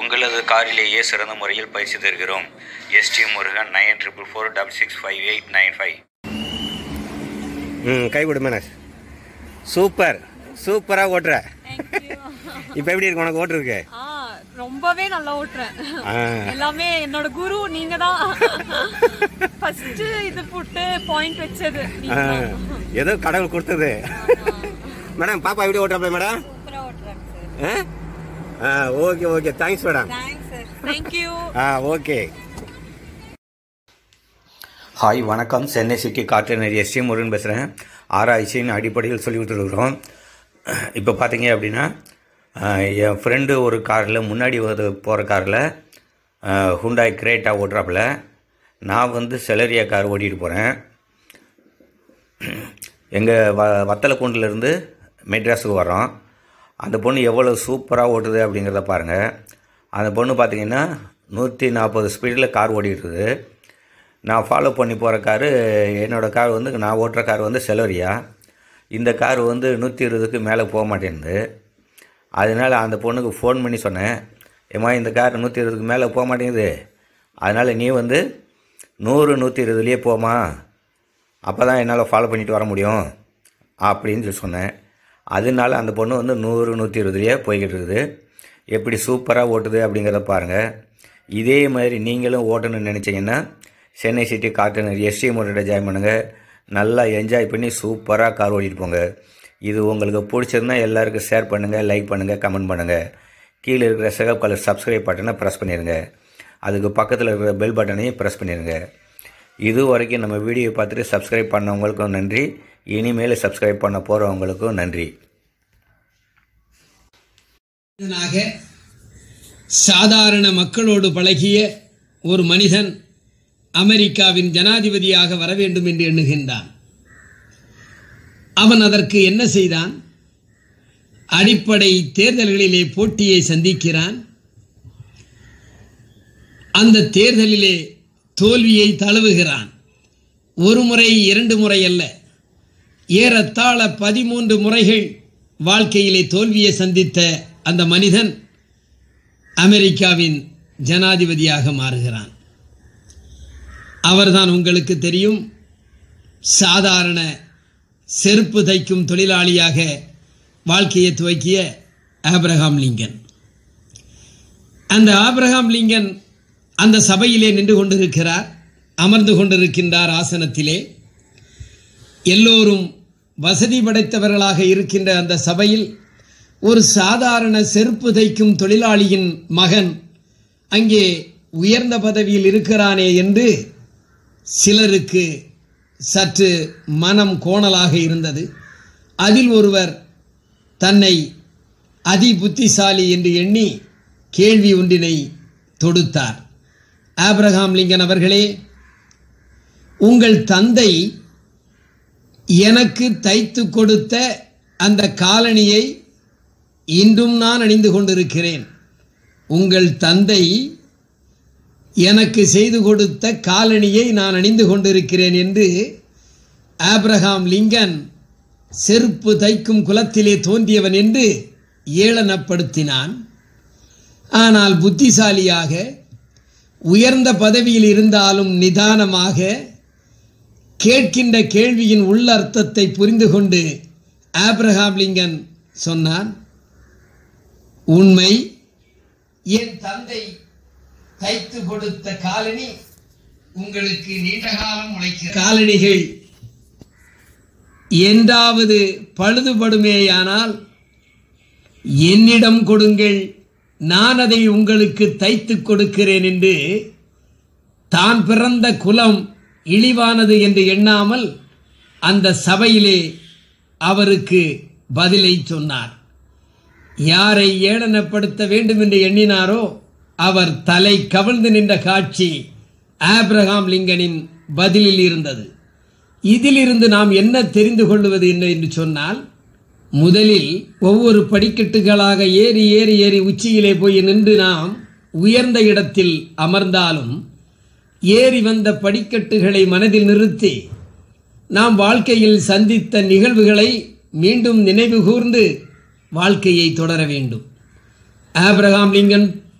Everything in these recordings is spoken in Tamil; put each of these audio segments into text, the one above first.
உங்களது காரிலேயே சிறந்த முறையில் பயிற்சி தருகிறோம் S D Murugan nine triple four double six five eight nine five ம் கை கொடு மேனஸ் சூப்பர் சூப்பராக ஓட்டுற தேங்க்யூ இப்போ எப்படி இருக்கு உனக்கு ஓட்டுருக்கு ஆ ரொம்பவே நல்லா ஓட்டுறேன் ஆ. எல்லாமே என்னோட குரு நீங்க தான் ஃபர்ஸ்ட் இது போட்டு பாயிண்ட் வச்சது நீங்க ஆ, தான். ஏதோ கடவுள் கொடுத்தது மேடம் பாப்பா எப்படி ஓட்டுறாப்ல மேடம் சூப்பரா ஓட்டுறாங்க சார் ஆ ஆ okay okay thanks madam thanks sir thank you ஆ ஓகே ஹாய் வணக்கம் சென்னை சிட்டி காற்றினர் எஸ்டி முருகன் பேசுகிறேன் ஆராய்ச்சியின் அடிப்படையில் சொல்லி கொடுத்துருக்குறோம் இப்போ பார்த்தீங்க அப்படின்னா ஆஹ், என் ஃப்ரெண்டு ஒரு காரில் முன்னாடி ஒரு போகிற காரில் ஹுண்டாய் கிரேட்டா ஓட்டுறாப்புல நான் வந்து செலரியா கார் ஓட்டிகிட்டு போகிறேன் எங்கள் வ வத்தலக்குண்டிலேருந்து மெட்ராஸுக்கு வரோம் அந்த பொண்ணு எவ்வளோ சூப்பராக ஓட்டுது அப்படிங்கிறத பாருங்கள் அந்த பொண்ணு பார்த்தீங்கன்னா நூற்றி நாற்பது ஸ்பீடில் கார் ஓடிட்டுருது நான் ஃபாலோ பண்ணி போகிற காரு என்னோடய கார் வந்து நான் ஓட்டுற கார் வந்து செலோரியா இந்த கார் வந்து நூற்றி இருபதுக்கு மேலே போக மாட்டேங்குது அதனால் அந்த பொண்ணுக்கு ஃபோன் பண்ணி சொன்னேன் ஏம்மா இந்த கார் நூற்றி இருபதுக்கு மேலே போக மாட்டேங்குது அதனால் நீ வந்து நூறு நூற்றி இருபதுலேயே போமா அப்போ தான் என்னால் ஃபாலோ பண்ணிட்டு வர முடியும் அப்படின்னு சொல்லி சொன்னேன் அதனால அந்த பொண்ணு வந்து நூறு நூற்றி இருபதுலேயே போய்கிட்டு இருக்குது எப்படி சூப்பராக ஓட்டுது அப்படிங்கிறத பாருங்கள் இதே மாதிரி நீங்களும் ஓட்டணும்னு நினச்சிங்கன்னா சென்னை சிட்டி கார்ட்டனர் எஸ்டி முறையிட ஜாயின் பண்ணுங்கள் நல்லா என்ஜாய் பண்ணி சூப்பராக கார் ஓட்டிட்டு போங்க இது உங்களுக்கு பிடிச்சிருந்தா எல்லாருக்கும் ஷேர் பண்ணுங்கள் லைக் பண்ணுங்கள் கமெண்ட் பண்ணுங்கள் கீழே இருக்கிற சிகப் கலர் சப்ஸ்கிரைப் பட்டனை ப்ரெஸ் பண்ணிடுங்க அதுக்கு பக்கத்தில் இருக்கிற பெல் பட்டனையும் ப்ரெஸ் பண்ணிடுங்க இது வரைக்கும் நம்ம வீடியோ பார்த்துட்டு சப்ஸ்கிரைப் பண்ணவங்களுக்கும் நன்றி இனிமேல் சப்ஸ்கிரைப் பண்ண போகிறவங்களுக்கும் நன்றி மனிதனாக சாதாரண மக்களோடு பழகிய ஒரு மனிதன் அமெரிக்காவின் ஜனாதிபதியாக வர வேண்டும் என்று எண்ணுகின்றான் அவன் அதற்கு என்ன செய்தான் அடிப்படை தேர்தல்களிலே போட்டியை சந்திக்கிறான் அந்த தேர்தலிலே தோல்வியை தழுவுகிறான் ஒரு முறை இரண்டு முறை அல்ல ஏறத்தாழ பதிமூன்று முறைகள் வாழ்க்கையிலே தோல்வியை சந்தித்த அந்த மனிதன் அமெரிக்காவின் ஜனாதிபதியாக மாறுகிறான் அவர்தான் உங்களுக்கு தெரியும் சாதாரண செருப்பு தைக்கும் தொழிலாளியாக வாழ்க்கையை துவக்கிய ஆபிரகாம் லிங்கன் அந்த ஆபிரகாம் லிங்கன் அந்த சபையிலே நின்று கொண்டிருக்கிறார் அமர்ந்து கொண்டிருக்கின்றார் ஆசனத்திலே எல்லோரும் வசதி படைத்தவர்களாக இருக்கின்ற அந்த சபையில் ஒரு சாதாரண செருப்பு தைக்கும் தொழிலாளியின் மகன் அங்கே உயர்ந்த பதவியில் இருக்கிறானே என்று சிலருக்கு சற்று மனம் கோணலாக இருந்தது அதில் ஒருவர் தன்னை அதி புத்திசாலி என்று எண்ணி கேள்வி ஒன்றினை தொடுத்தார் ஆபிரகாம் லிங்கன் அவர்களே உங்கள் தந்தை எனக்கு தைத்து கொடுத்த அந்த காலணியை இன்றும் நான் அணிந்து கொண்டிருக்கிறேன் உங்கள் தந்தை எனக்கு செய்து கொடுத்த காலணியை நான் அணிந்து கொண்டிருக்கிறேன் என்று ஆபிரகாம் லிங்கன் செருப்பு தைக்கும் குலத்திலே தோன்றியவன் என்று ஏளனப்படுத்தினான் ஆனால் புத்திசாலியாக உயர்ந்த பதவியில் இருந்தாலும் நிதானமாக கேட்கின்ற கேள்வியின் உள்ளர்த்தத்தை புரிந்து கொண்டு ஆப்ரஹாம் லிங்கன் சொன்னான் உண்மை என் தந்தை தைத்து கொடுத்த காலணி உங்களுக்கு நீண்ட காலம் உழைக்கிற காலணிகள் என்றாவது பழுதுபடுமேயானால் என்னிடம் கொடுங்கள் நான் அதை உங்களுக்கு தைத்து கொடுக்கிறேன் என்று தான் பிறந்த குலம் இழிவானது என்று எண்ணாமல் அந்த சபையிலே அவருக்கு பதிலை சொன்னார் யாரை ஏளனப்படுத்த வேண்டும் என்று எண்ணினாரோ அவர் தலை கவிழ்ந்து நின்ற காட்சி ஆப்ரஹாம் லிங்கனின் பதிலில் இருந்தது இதிலிருந்து நாம் என்ன தெரிந்து கொள்வது என்ன என்று சொன்னால் முதலில் ஒவ்வொரு படிக்கட்டுகளாக ஏறி ஏறி ஏறி உச்சியிலே போய் நின்று நாம் உயர்ந்த இடத்தில் அமர்ந்தாலும் ஏறி வந்த படிக்கட்டுகளை மனதில் நிறுத்தி நாம் வாழ்க்கையில் சந்தித்த நிகழ்வுகளை மீண்டும் நினைவு கூர்ந்து வாழ்க்கையை தொடர வேண்டும் ஆபிரகாம் லிங்கன்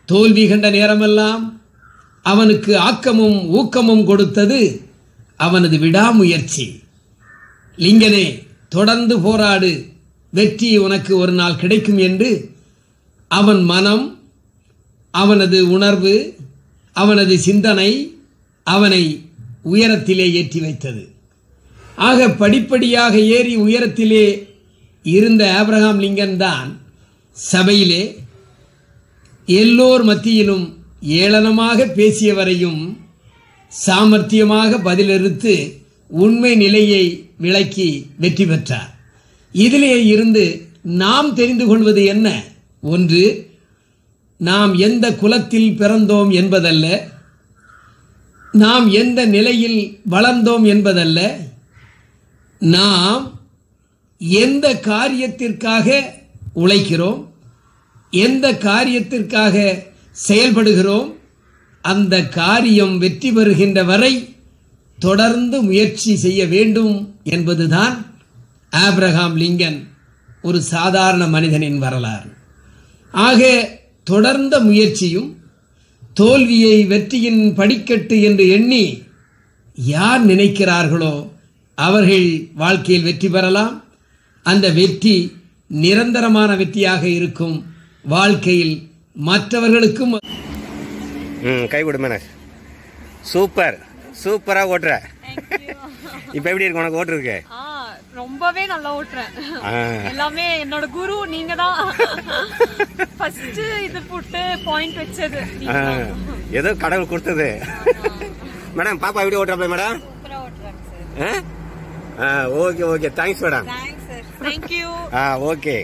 தோல்வி கண்ட நேரமெல்லாம் அவனுக்கு ஆக்கமும் ஊக்கமும் கொடுத்தது அவனது விடாமுயற்சி லிங்கனே தொடர்ந்து போராடு வெற்றி உனக்கு ஒரு நாள் கிடைக்கும் என்று அவன் மனம் அவனது உணர்வு அவனது சிந்தனை அவனை உயரத்திலே ஏற்றி வைத்தது ஆக படிப்படியாக ஏறி உயரத்திலே இருந்த ஆபிரகாம் லிங்கன் தான் சபையிலே எல்லோர் மத்தியிலும் ஏளனமாக பேசியவரையும் சாமர்த்தியமாக பதிலெடுத்து உண்மை நிலையை விளக்கி வெற்றி பெற்றார் இதிலே இருந்து நாம் தெரிந்து கொள்வது என்ன ஒன்று நாம் எந்த குலத்தில் பிறந்தோம் என்பதல்ல நாம் எந்த நிலையில் வளர்ந்தோம் என்பதல்ல நாம் எந்த காரியத்திற்காக உழைக்கிறோம் எந்த காரியத்திற்காக செயல்படுகிறோம் அந்த காரியம் வெற்றி பெறுகின்ற வரை தொடர்ந்து முயற்சி செய்ய வேண்டும் என்பதுதான் ஆப்ரஹாம் லிங்கன் ஒரு சாதாரண மனிதனின் வரலாறு ஆக தொடர்ந்த முயற்சியும் தோல்வியை வெற்றியின் படிக்கட்டு என்று எண்ணி யார் நினைக்கிறார்களோ அவர்கள் வாழ்க்கையில் வெற்றி பெறலாம் அந்த வெற்றி நிரந்தரமான வெற்றியாக இருக்கும் வாழ்க்கையில் மற்றவர்களுக்கும் ம் கை கொடு மேனேஜ் சூப்பர் சூப்பராக ஓட்டுற இப்போ எப்படி இருக்கு உனக்கு ஓட்டுறதுக்கு ஆ ரொம்பவே நல்லா ஓட்டுறேன் ஆ. எல்லாமே என்னோட குரு நீங்க தான் ஃபர்ஸ்ட் இது போட்டு பாயிண்ட் வச்சது நீங்க ஆ, தான். ஏதோ கடவுள் கொடுத்தது மேடம் பாப்பா எப்படி ஓட்டுறாப்ல மேடம் சூப்பரா ஓட்டுறாங்க சார் ஆ okay okay thanks madam thanks sir thank you ஆ ஓகே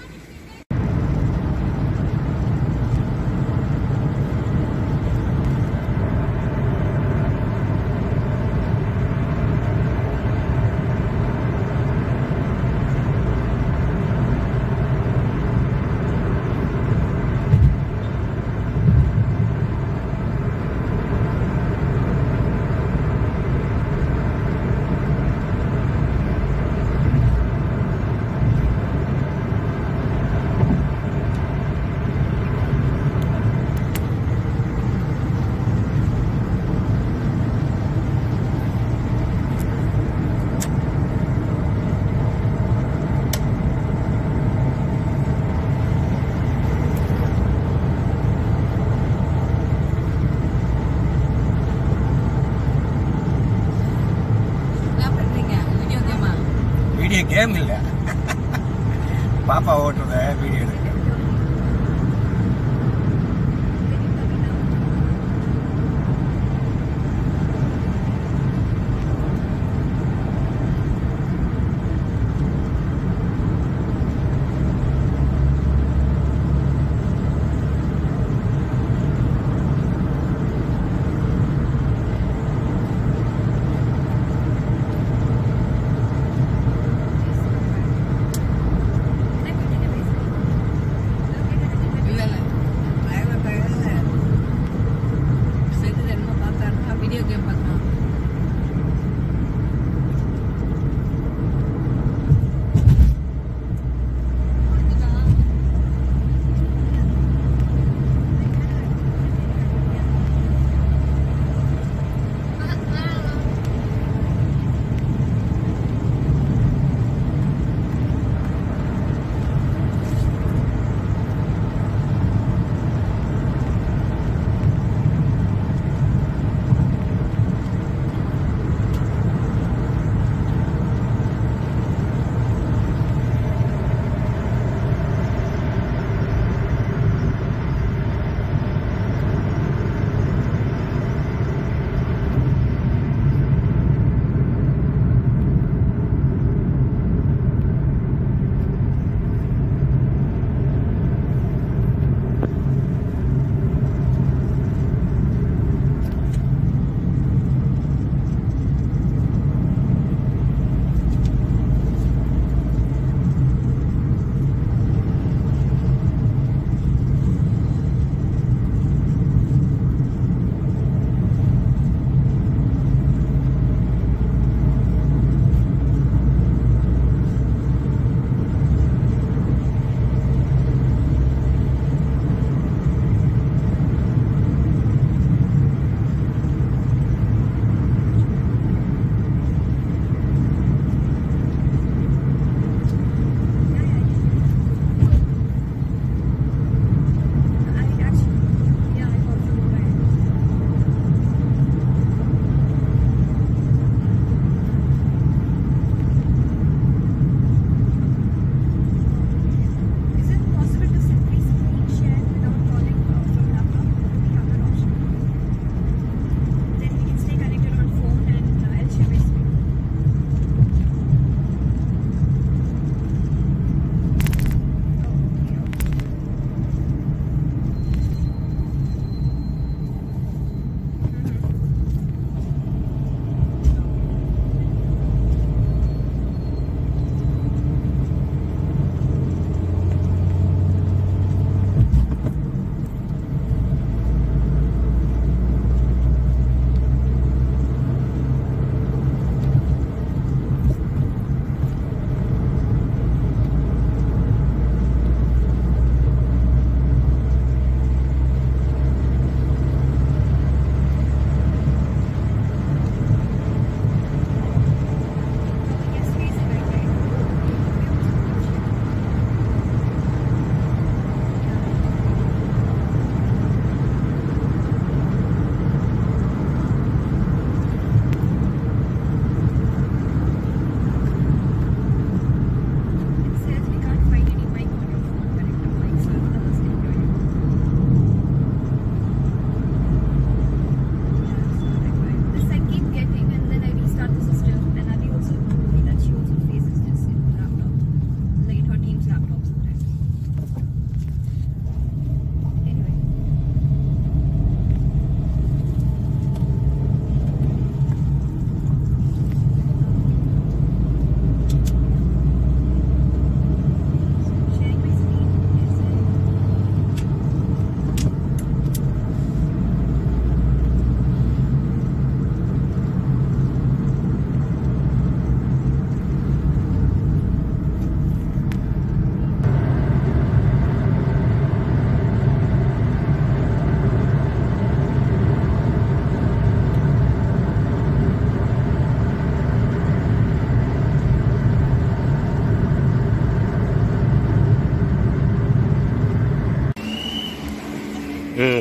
என்ன பண்றீங்க வீடியோ கேமா வீடியோ கேம் இல்ல பாப்பா ஓட்டுறத வீடியோ எடுக்க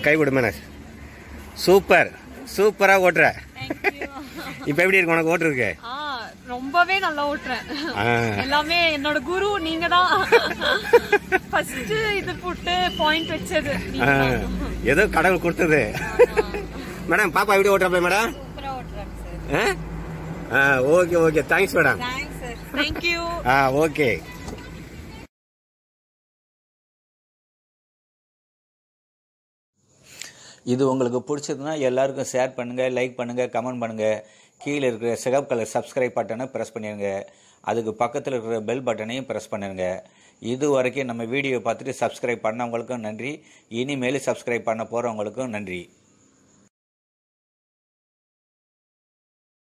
கை கொடு மேனேஜ் சூப்பர் சூப்பராக ஓட்டுற தேங்க்யூ இப்போ எப்படி இருக்கு உனக்கு ஓட்டுருக்கு ஆ ரொம்பவே நல்லா ஓட்டுறேன் ஆ. எல்லாமே என்னோட குரு நீங்க தான் ஃபர்ஸ்ட் இது போட்டு பாயிண்ட் வச்சது நீங்க ஆ, தான். ஏதோ கடவுள் கொடுத்தது மேடம் பாப்பா எப்படி ஓட்டுறப்ப மேடம் சூப்பரா ஓட்டுறாங்க சார் ஆ okay okay thanks madam thanks sir thank you ஆ ஓகே இது உங்களுக்கு பிடிச்சதுன்னா எல்லாருக்கும் ஷேர் பண்ணுங்கள் லைக் பண்ணுங்கள் கமெண்ட் பண்ணுங்கள் கீழே இருக்கிற சிகப்பு கலர் சப்ஸ்கிரைப் பட்டனை ப்ரெஸ் பண்ணிடுங்க அதுக்கு பக்கத்தில் இருக்கிற பெல் பட்டனையும் ப்ரெஸ் பண்ணிடுங்க இது வரைக்கும் நம்ம வீடியோ பார்த்துட்டு சப்ஸ்கிரைப் பண்ணவங்களுக்கும் நன்றி இனிமேல் சப்ஸ்கிரைப் பண்ண போகிறவங்களுக்கும் நன்றி